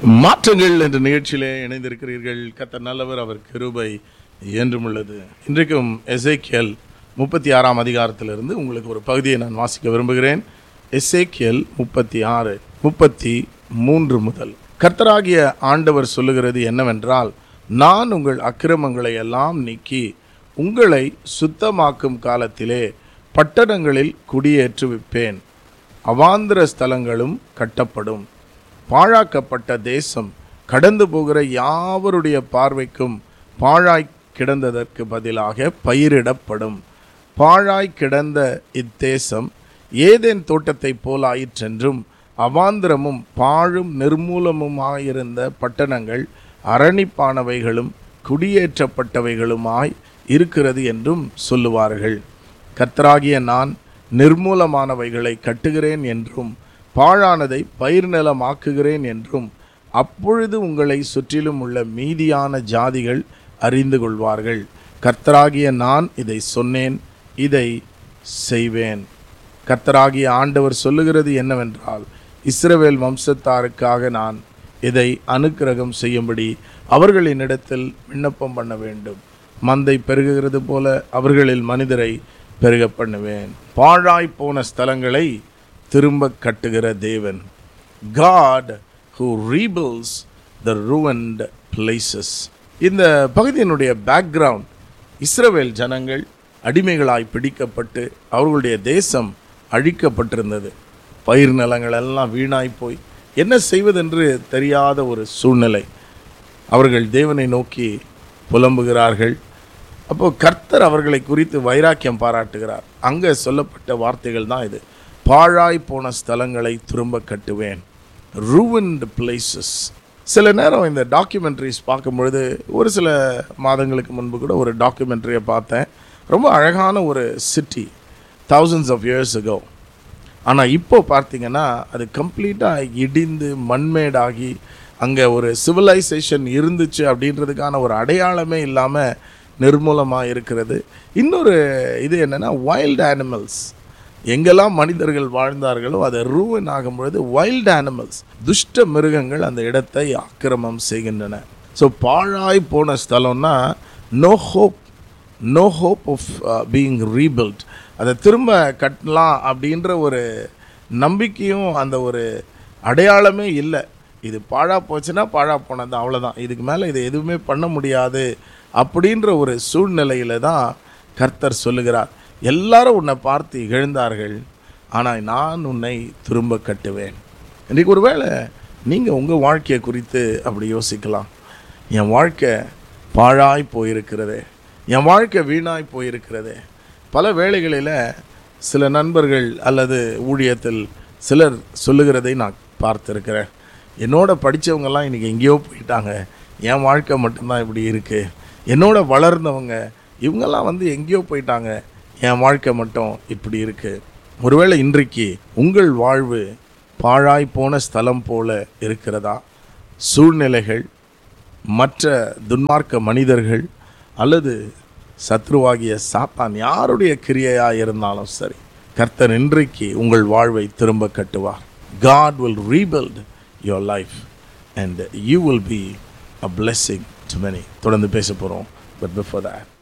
மாற்றங்கள் என்ற நிகழ்ச்சியிலே இணைந்திருக்கிறீர்கள் கத்த நல்லவர் அவர் கிருபை என்றும் உள்ளது இன்றைக்கும் எசேக்கியல் முப்பத்தி ஆறாம் அதிகாரத்திலிருந்து உங்களுக்கு ஒரு பகுதியை நான் வாசிக்க விரும்புகிறேன் எசேக்கியல் முப்பத்தி ஆறு முப்பத்தி மூன்று முதல் கர்த்தராகிய ஆண்டவர் சொல்லுகிறது என்னவென்றால் நான் உங்கள் அக்கிரமங்களை எல்லாம் நீக்கி உங்களை சுத்தமாக்கும் காலத்திலே பட்டணங்களில் குடியேற்றுவிப்பேன் அவாந்திர ஸ்தலங்களும் கட்டப்படும் பாழாக்கப்பட்ட தேசம் கடந்து போகிற யாவருடைய பார்வைக்கும் பாழாய் கிடந்ததற்கு பதிலாக பயிரிடப்படும் பாழாய் கிடந்த இத்தேசம் ஏதேன் தோட்டத்தைப் போலாயிற்றென்றும் அவாந்திரமும் பாழும் நிர்மூலமுமாயிருந்த பட்டணங்கள் அரணிப்பானவைகளும் குடியேற்றப்பட்டவைகளுமாய் இருக்கிறது என்றும் சொல்லுவார்கள் கர்த்தராகிய நான் நிர்மூலமானவைகளை கட்டுகிறேன் என்றும் பாழானதை பயிர் நிலமாக்குகிறேன் என்றும் அப்பொழுது உங்களை சுற்றிலும் உள்ள மீதியான ஜாதிகள் அறிந்து கொள்வார்கள் கர்த்தராகிய நான் இதை சொன்னேன் இதை செய்வேன் கர்த்தராகிய ஆண்டவர் சொல்லுகிறது என்னவென்றால் இஸ்ரவேல் வம்சத்தாருக்காக நான் இதை அனுக்கிரகம் செய்யும்படி அவர்களினிடத்தில் விண்ணப்பம் பண்ண வேண்டும் மந்தை பெருகுகிறது போல அவர்களில் மனிதரை பெருக பண்ணுவேன் பாழாய் போன ஸ்தலங்களை திரும்ப கட்டுகிற தேவன் God who rebuilds the ruined places இந்த பகுதியினுடைய பேக்ரவுண்ட் இஸ்ரவேல் ஜனங்கள் அடிமைகளாய் பிடிக்கப்பட்டு அவர்களுடைய தேசம் அழிக்கப்பட்டிருந்தது பயிர் நிலங்கள் எல்லாம் வீணாய் போய் என்ன செய்வதென்று தெரியாத ஒரு சூழ்நிலை அவர்கள் தேவனை நோக்கி புலம்புகிறார்கள் அப்போ கர்த்தர் அவர்களை குறித்து வைராக்கியம் பாராட்டுகிறார் அங்கே சொல்லப்பட்ட வார்த்தைகள் தான் இது பாழாய் போன ஸ்தலங்களை திரும்ப கட்டுவேன் ruined பிளேசஸ் சில நேரம் இந்த டாக்குமெண்ட்ரிஸ் பார்க்கும் பொழுது ஒரு சில மாதங்களுக்கு முன்பு கூட ஒரு டாக்குமெண்ட்ரியை பார்த்தேன் ரொம்ப அழகான ஒரு city thousands of years ago ஆனால் இப்போ பார்த்தீங்கன்னா அது கம்ப்ளீட்டாக இடிந்து மண்மேடாகி அங்கே ஒரு சிவிலைசேஷன் இருந்துச்சு அப்படின்றதுக்கான ஒரு அடையாளமே இல்லாமல் நிர்மூலமாக இருக்கிறது இன்னொரு இது என்னென்னா வைல்ட் அனிமல்ஸ் எங்கெல்லாம் மனிதர்கள் வாழ்ந்தார்களோ அதை ரூவன் ஆகும் பொழுது வைல்ட் அனிமல்ஸ் துஷ்ட மிருகங்கள் அந்த இடத்தை ஆக்கிரமம் செய்கின்றன ஸோ பாழாய் போன ஸ்தலம்னா no hope no hope of being rebuilt அதை திரும்ப கட்டலாம் அப்படின்ற ஒரு நம்பிக்கையும் அந்த ஒரு அடையாளமே இல்லை இது பாழா போச்சுன்னா பாழா போனது அவ்வளோதான் இதுக்கு மேலே இது எதுவுமே பண்ண முடியாது அப்படின்ற ஒரு சூழ்நிலையில தான் கர்த்தர் சொல்லுகிறார் எல்லாரும் உன்னை பார்த்து இகழ்ந்தார்கள் ஆனால் நான் உன்னை திரும்ப கட்டுவேன் இன்றைக்கு ஒருவேளை நீங்கள் உங்கள் வாழ்க்கையை குறித்து அப்படி யோசிக்கலாம் என் வாழ்க்கை பாழாய் போயிருக்கிறதே என் வாழ்க்கை வீணாய் போயிருக்கிறதே பல வேளைகளில் சில நண்பர்கள் அல்லது ஊழியத்தில் சிலர் சொல்லுகிறதை நான் பார்த்துருக்கிறேன் என்னோட படித்தவங்கெல்லாம் இன்றைக்கி எங்கேயோ போயிட்டாங்க என் வாழ்க்கை மட்டும்தான் இப்படி இருக்குது என்னோட வளர்ந்தவங்க இவங்கெல்லாம் வந்து எங்கேயோ போயிட்டாங்க என் வாழ்க்கை மட்டும் இப்படி இருக்குது ஒருவேளை இன்றைக்கு உங்கள் வாழ்வு பாழாய் போன ஸ்தலம் போல இருக்கிறதா சூழ்நிலைகள் மற்ற துன்மார்க்க மனிதர்கள் அல்லது சத்ருவாகிய சாத்தான் யாருடைய கிரியையாக இருந்தாலும் சரி கர்த்தர் இன்றைக்கு உங்கள் வாழ்வை திரும்ப கட்டுவார் God will rebuild your life and you will be a blessing to many தொடர்ந்து பேச போகிறோம் பட் பிஃபோர் that